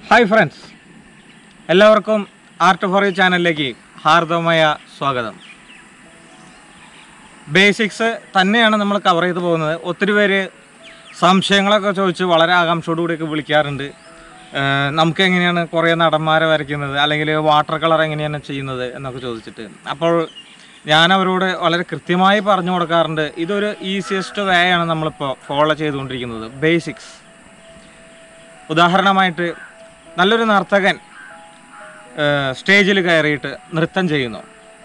hi friends എല്ലാവർക്കും art for you ചാനലിലേക്ക് ഹാർദവമായ സ്വാഗതം ബേസിക്സ് തന്നെയാണ് നമ്മൾ കവർ ചെയ്ത് പോകുന്നത് ഒത്തിരി പേര് സംശയങ്ങളൊക്കെ ചോദിച്ച് വളരെ ആകാംക്ഷയോടുകൂടിയൊക്കെ വിളിക്കാറുണ്ട് ഏഹ് നമുക്ക് എങ്ങനെയാണ് കുറേ നടന്മാരെ വരയ്ക്കുന്നത് അല്ലെങ്കിൽ വാട്ടർ കളർ എങ്ങനെയാണ് ചെയ്യുന്നത് എന്നൊക്കെ ചോദിച്ചിട്ട് അപ്പോൾ ഞാൻ അവരോട് വളരെ കൃത്യമായി പറഞ്ഞു കൊടുക്കാറുണ്ട് ഇതൊരു ഈസിയസ്റ്റ് വേ ആണ് നമ്മളിപ്പോൾ ഫോളോ ചെയ്തുകൊണ്ടിരിക്കുന്നത് ബേസിക്സ് ഉദാഹരണമായിട്ട് നല്ലൊരു നർത്തകൻ സ്റ്റേജിൽ കയറിയിട്ട് നൃത്തം ചെയ്യുന്നു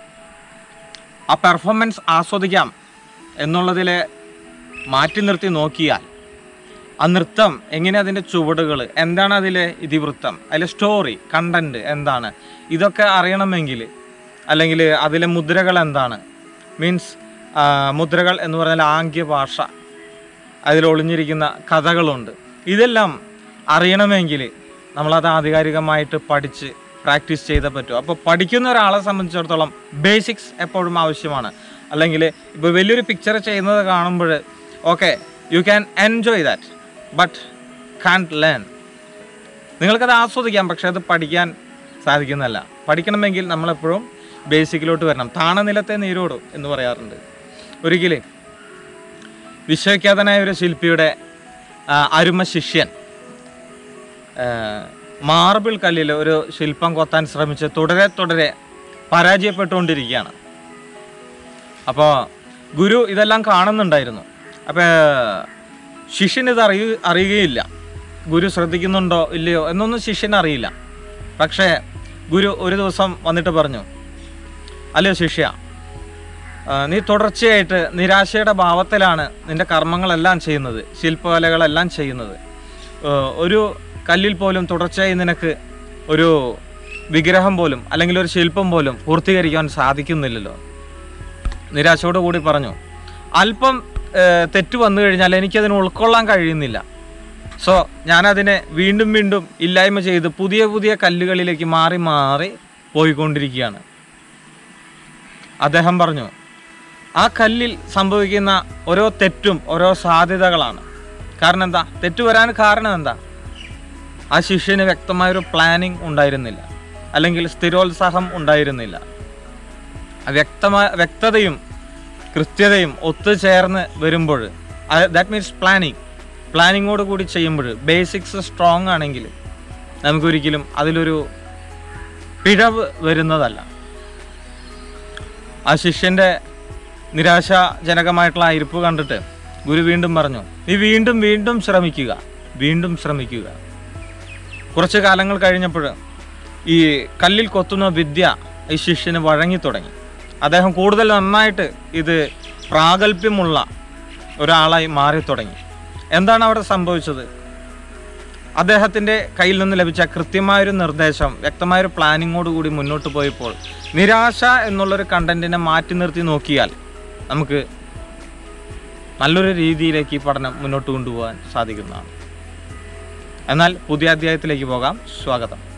ആ പെർഫോമൻസ് ആസ്വദിക്കാം എന്നുള്ളതിൽ മാറ്റി നിർത്തി നോക്കിയാൽ ആ നൃത്തം എങ്ങനെ അതിൻ്റെ ചുവടുകൾ എന്താണ് അതിലെ ഇതിവൃത്തം അതിലെ സ്റ്റോറി കണ്ടൻറ്റ് എന്താണ് ഇതൊക്കെ അറിയണമെങ്കിൽ അല്ലെങ്കിൽ അതിലെ മുദ്രകൾ എന്താണ് മീൻസ് മുദ്രകൾ എന്ന് പറഞ്ഞാൽ ആംഗ്യ ഭാഷ അതിൽ ഒളിഞ്ഞിരിക്കുന്ന കഥകളുണ്ട് ഇതെല്ലാം അറിയണമെങ്കിൽ നമ്മളത് ആധികാരികമായിട്ട് പഠിച്ച് പ്രാക്ടീസ് ചെയ്തേ പറ്റൂ അപ്പോൾ പഠിക്കുന്ന ഒരാളെ സംബന്ധിച്ചിടത്തോളം ബേസിക്സ് എപ്പോഴും ആവശ്യമാണ് അല്ലെങ്കിൽ ഇപ്പോൾ വലിയൊരു പിക്ചർ ചെയ്യുന്നത് കാണുമ്പോൾ okay you can enjoy that but can't learn നിങ്ങൾക്കത് ആസ്വദിക്കാം പക്ഷേ അത് പഠിക്കാൻ സാധിക്കുന്നതല്ല പഠിക്കണമെങ്കിൽ നമ്മളെപ്പോഴും ബേസിക്കിലോട്ട് വരണം താണനിലത്തെ നീരോടും എന്ന് പറയാറുണ്ട് ഒരിക്കലേ വിശ്വവിഖ്യാതനായ ഒരു ശില്പിയുടെ ആ, അരുമ ശിഷ്യൻ ആ, മാർബിൾ കല്ലിൽ ഒരു ശില്പം കൊത്താൻ ശ്രമിച്ച് തുടരെ തുടരെ പരാജയപ്പെട്ടുകൊണ്ടിരിക്കുകയാണ് അപ്പോൾ ഗുരു ഇതെല്ലാം കാണുന്നുണ്ടായിരുന്നു അപ്പോൾ ശിഷ്യൻ ഇത് അറിയ അറിയുകയില്ല ഗുരു ശ്രദ്ധിക്കുന്നുണ്ടോ ഇല്ലയോ എന്നൊന്നും ശിഷ്യൻ അറിയില്ല പക്ഷേ ഗുരു ഒരു ദിവസം വന്നിട്ട് പറഞ്ഞു അല്ലയോ ശിഷ്യ ആ, നീ തുടർച്ചയായിട്ട് നിരാശയുടെ ഭാവത്തിലാണ് നിന്റെ കർമ്മങ്ങളെല്ലാം ചെയ്യുന്നത് ശില്പകലകളെല്ലാം ചെയ്യുന്നത് ആ, ഒരു കല്ലിൽ പോലും തുടർച്ചയായി നിനക്ക് ഒരു വിഗ്രഹം പോലും അല്ലെങ്കിൽ ഒരു ശില്പം പോലും പൂർത്തീകരിക്കാൻ സാധിക്കുന്നില്ലല്ലോ നിരാശയോട് കൂടി പറഞ്ഞു അല്പം ആ, തെറ്റ് വന്നു കഴിഞ്ഞാൽ എനിക്കതിന് ഉൾക്കൊള്ളാൻ കഴിയുന്നില്ല സോ ഞാനതിനെ വീണ്ടും വീണ്ടും ഇല്ലായ്മ ചെയ്ത് പുതിയ പുതിയ കല്ലുകളിലേക്ക് മാറി മാറി പോയിക്കൊണ്ടിരിക്കുകയാണ് അദ്ദേഹം പറഞ്ഞു ആ കല്ലിൽ സംഭവിക്കുന്ന ഓരോ തെറ്റും ഓരോ സാധ്യതകളാണ് കാരണം എന്താ തെറ്റ് വരാൻ കാരണം എന്താ ആ ശിഷ്യന് വ്യക്തമായൊരു പ്ലാനിങ് ഉണ്ടായിരുന്നില്ല അല്ലെങ്കിൽ സ്ഥിരോത്സാഹം ഉണ്ടായിരുന്നില്ല ആ വ്യക്തമായ വ്യക്തതയും കൃത്യതയും ഒത്തുചേർന്ന് വരുമ്പോൾ ദാറ്റ് മീൻസ് പ്ലാനിങ് പ്ലാനിങ്ങോട് കൂടി ചെയ്യുമ്പോൾ ബേസിക്സ് സ്ട്രോങ് ആണെങ്കിൽ നമുക്കൊരിക്കലും അതിലൊരു പിഴവ് വരുന്നതല്ല ആ ശിഷ്യൻ്റെ നിരാശാജനകമായിട്ടുള്ള ആ ഇരിപ്പ് കണ്ടിട്ട് ഗുരു വീണ്ടും പറഞ്ഞു നീ വീണ്ടും വീണ്ടും ശ്രമിക്കുക വീണ്ടും ശ്രമിക്കുക കുറച്ച് കാലങ്ങൾ കഴിഞ്ഞപ്പോൾ ഈ കല്ലിൽ കൊത്തുന്ന വിദ്യ ഈ ശിഷ്യന് വഴങ്ങി തുടങ്ങി അദ്ദേഹം കൂടുതൽ നന്നായിട്ട് ഇത് പ്രാഗൽഭ്യമുള്ള ഒരാളായി മാറി തുടങ്ങി എന്താണ് അവിടെ സംഭവിച്ചത് അദ്ദേഹത്തിൻ്റെ കയ്യിൽ നിന്ന് ലഭിച്ച കൃത്യമായൊരു നിർദ്ദേശം വ്യക്തമായൊരു പ്ലാനിങ്ങോട് കൂടി മുന്നോട്ട് പോയപ്പോൾ നിരാശ എന്നുള്ളൊരു കണ്ടന്റിനെ മാറ്റി നിർത്തി നോക്കിയാൽ നമുക്ക് നല്ലൊരു രീതിയിലേക്ക് ഈ പഠനം മുന്നോട്ട് കൊണ്ടുപോകാൻ സാധിക്കുന്നതാണ് എന്നാൽ പുതിയ അധ്യായത്തിലേക്ക് പോകാം സ്വാഗതം